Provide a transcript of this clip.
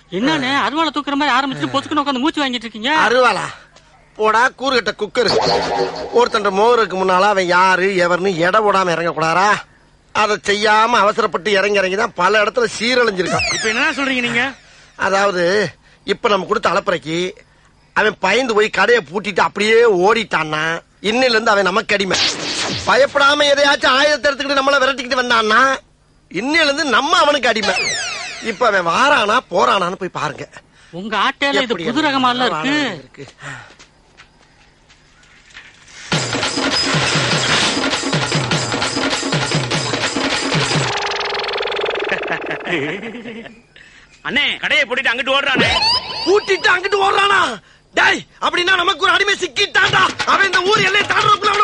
என்னன்னு அருவாளை தூக்குற மாதிரி ஆரம்பிச்சு பொசுக்குன்னு உட்காந்து மூச்சு வாங்கிட்டு இருக்கீங்க அருவாளா போடா கூறுகட்ட குக்கர் ஒருத்தன் மோருக்கு முன்னால அவன் யாரு எவர்னு எடை போடாம இறங்க கூடாரா அதை செய்யாம அவசரப்பட்டு இறங்கி இறங்கி தான் பல இடத்துல சீரழிஞ்சிருக்கான் இப்ப என்ன சொல்றீங்க நீங்க அதாவது இப்ப நம்ம கொடுத்த அலப்பறைக்கு அவன் பயந்து போய் கடையை பூட்டிட்டு அப்படியே ஓடிட்டான்னா இன்னில இருந்து அவன் நமக்கு அடிமை பயப்படாம எதையாச்சும் ஆயுதத்தை எடுத்துக்கிட்டு நம்மள விரட்டிக்கிட்டு வந்தான்னா இன்னில இருந்து நம்ம அவனுக்கு அடிமை இப்ப அவன் வாரானா போறானான்னு போய் பாருங்க உங்க ஆட்டையில இது எப்படி புது ரகமா இல்ல இருக்கு இருக்கு அண்ணே கடையை போட்டுட்டு அங்கிட்டு ஓடுறானே கூட்டிட்டு அங்கிட்டு ஓடுறானா டேய் அப்படின்னா நமக்கு ஒரு அடிமை சிக்கிட்டான்டா அவன் இந்த ஊர் எல்லையை தாண்டறதுக்குள்ள அவனை